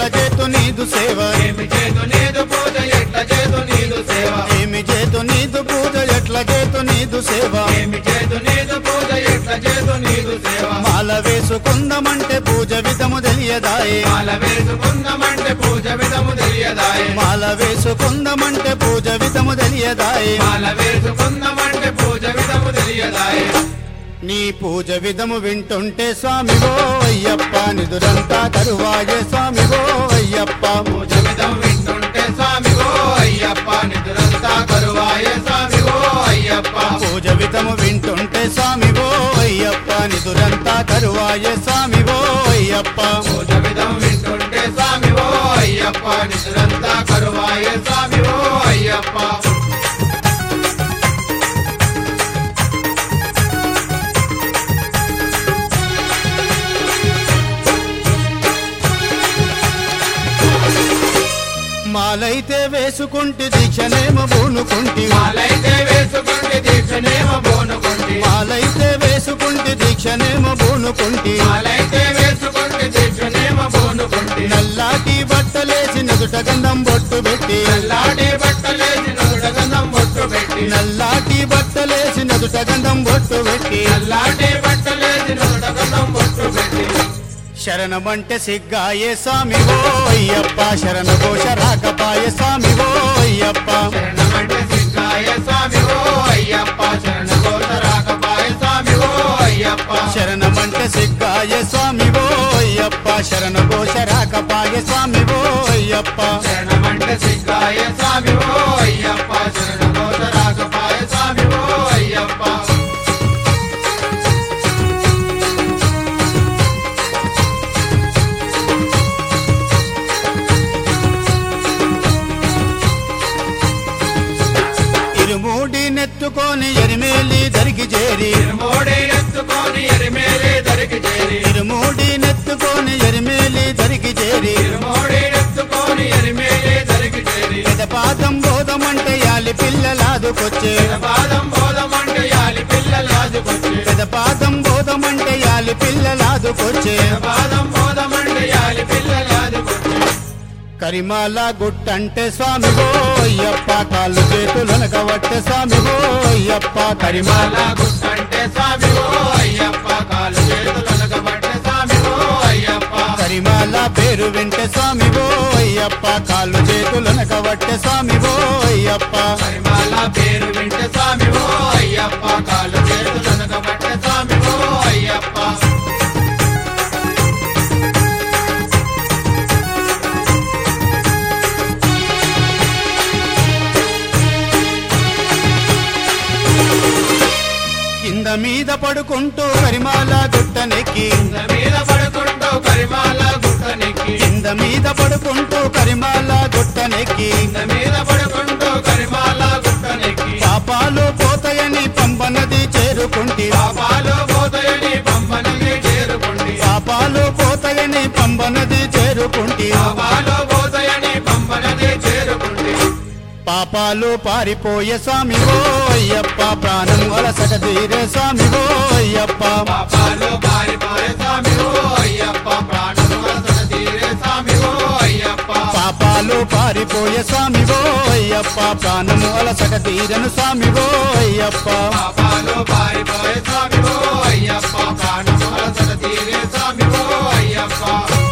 చేతు నీదు సేవ ఏమి చేతు నీదు పూజ ఎట్ల చేతు నీదు సేవ ఏమి చేతు నీదు పూజ ఎట్ల చేతు నీదు సేవ ఏమి చేతు నీదు పూజ ఎట్ల చేతు నీదు సేవ మాల వేసుకుందమంటే పూజ విధము తెలియదాయే మాల వేసుకుందామంటే పూజ విధము తెలియదాయే మాల వేసుకుందమంటే పూజ విధము తెలియదాయే మాల వేసుకుందామంటే పూజ విధము తెలియదాయే నీ పూజ విధము వింటుంటే స్వామివో అయ్యప్ప నిదురంతా తరువాయే స్వామివో అయ్యప్ప పూజ విధం వింటుంటే స్వామివో అయ్యప్ప నిదురంతా కరువాయే స్వామివో అయ్యప్ప పూజ విధము వింటుంటే స్వామివో అయ్యప్ప నిదురంతా తరువాయే స్వామివో అయ్యప్ప పూజ విధం వింటుంటే స్వామివో అయ్యప్ప నిదురంతా కరువాయే స్వామివో అయ్యప్ప మాలైతే వేసుకుంటే దీక్షనేమో బూనుకుంటి మాలైతే వేసుకుంటే దీక్షనేమో బోనుకుంటి మాలైతే వేసుకుంటే దీక్షనేమో బూనుకుంటి మాలైతే వేసుకుంటే దీక్షనేమో బోనుకుంటి నల్లాటి బట్టలేసి నుదుట గంధం బొట్టు పెట్టి నల్లాడి బట్టలేసి నుడగంధం బొట్టు పెట్టి నల్లాటి బట్టలేసి నుదుట గంధం బొట్టు పెట్టి నల్లాడి బట్టలేసి నుడగంధం బొట్టు పెట్టి శరణమంటే సిగ్గాయే స్వామివో అయ్యప్ప శరణ ఘోష రాకపాయ స్వామివో అయ్యప్ప శరణమంటే సిద్ధాయ స్వామివో అయ్యప్ప శరణ కోత రాకపాయ స్వామివో అయ్యప్ప శరణమంటే సిగ్గాయ స్వామివో అయ్యప్ప శరణ ఘోష రాకపాయ స్వామివో అయ్యప్ప శరణమంటే సిద్ధాయ స్వామివో అయ్యప్ప శరణ కోత రాకపాయ స్వామివో అయ్యప్ప ఇరుమూడి నెత్తుకొని ఎరిమేలి దరికి చేరి మోడీ ఎత్తుకొని ఎరిమేలి దరికి చేరి ఇరుమూడి నెత్తుకొని ఎరిమేలి దరికి చేరి మోడీ ఎత్తుకొని ఎరిమేలి దరికి చేరి పెదపాదం బోధమంటే యాలి పిల్లలాదుకొచ్చే పాదం బోధమంటే యాలి పిల్లలాదుకొచ్చి పెదపాదం బోధమంటే యాలి పిల్లలాదుకొచ్చే పాదం బోధమంటే యాలి పిల్లలాదుకొచ్చి కరిమాల గుట్టంటే స్వామిగో అయ్యప్ప కాళ్ళు చేతులనక వట్టె స్వామిగో అయ్యప్ప కరిమాల మాల గుట్టంటే స్వామివో అయ్యప్ప కాలు చేతులనకబట్టే స్వామివో అయ్యప్ప కరిమాల పేరు వింటే స్వామిగో అయ్యప్ప కాళ్ళు చేతులనక వట్టె స్వామిగో అయ్యప్ప పరిమాల పేరు వింటే స్వామివో అయ్యప్ప కాలు చేతులనకబట్టే స్వామివో అయ్యప్ప కింద మీద పడుకుంటూ కరిమాల గుట్టనెక్కి కింద మీద పడుకుంటూ పరిమాల గుట్టనెక్కి కింద మీద పడుకుంటూ కరిమాల గుట్టనెక్కి కింద మీద పడుకుంటూ పరిమాల గుట్టనెక్కి పాపాలు పోతాయని పంపనది చేరుకుంటి పాపాలు పోతాయని పంపనని చేరుకుండి పాపాలు పోతాయని పంపనది చేరుకుంటి పాపాలు పోతాయని పంపనని చేరుకుండి పాపాలు పారిపోయే స్వామివో అయ్యప్ప ప్రాణం అలసట తీరే స్వామివో అయ్యప్ప పాపాలు పారిపోయే స్వామివో అయ్యప్ప ప్రాణము అసలు తీరే స్వామివో అయ్యప్ప పాపాలు పారిపోయే స్వామివో అయ్యప్ప ప్రాణము అలసట తీరను స్వామివో అయ్యప్ప పాపాలు పారిపోయే స్వామివో అయ్యప్ప ప్రాణము అసలు తీరే స్వామివో అయ్యప్ప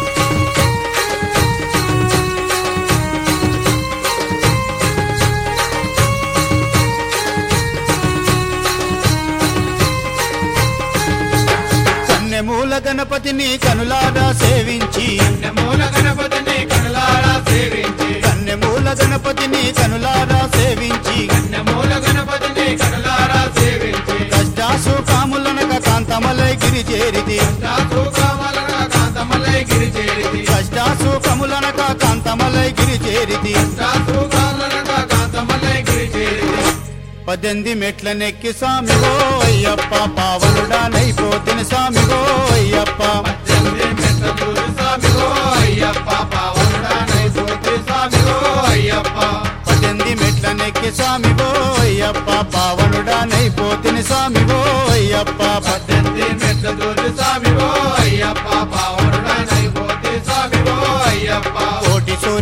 కన్నెమూల గణపతిని కనులారా సేవించి మూల గణపతిని కనులారా సేవించి కన్నెమూల గణపతిని కనులారా సేవించి మూల గణపతిని కనులారా సేవించి కష్టాసు కాములనక కాంతమలై గిరి చేరిది దాసు కామలన కాంతమలై గిరి చేరితి కష్టాసు కములనక కాంతమలై గిరి చేరిది దాసు కామలన కాంతమలై గిరి చేరితి పద్దెనిమిది మెట్ల నెక్కి స్వామిగో అయ్యప్ప పావనుడా నైపోతిని స్వామిగో అయ్యప్ప పద్దెనిమిది మెట్ల దూరి స్వామివో అయ్యప్ప పావనుడా నైసోతి స్వామివో అయ్యప్ప పద్దెనిమిది మెట్ల నెక్కి స్వామిగో అయ్యప్ప పావనుడా నైపోతిని స్వామిగో అయ్యప్ప పద్దెనిమిది మెట్ల దూరి స్వామివో అయ్యప్ప పావనుడా నైపోతి స్వామివో అయ్యప్ప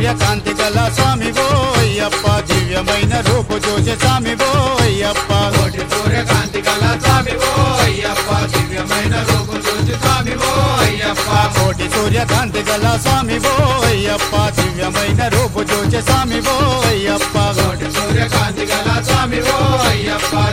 సూర్యకాంతి గల స్వామి ఓ అయ్యప్ప దివ్యమైన రూపు చూసే స్వామి ఓ అయ్యప్ప కోటి సూర్యకాంతి గల స్వామి ఓ అయ్యప్ప దివ్యమైన రూపు చూసి స్వామి ఓ అయ్యప్ప కోటి సూర్యకాంతి గల స్వామి ఓ అయ్యప్ప దివ్యమైన రూపు చూసే స్వామి ఓ అయ్యప్ప కోటి సూర్యకాంతి గల స్వామి ఓ అయ్యప్ప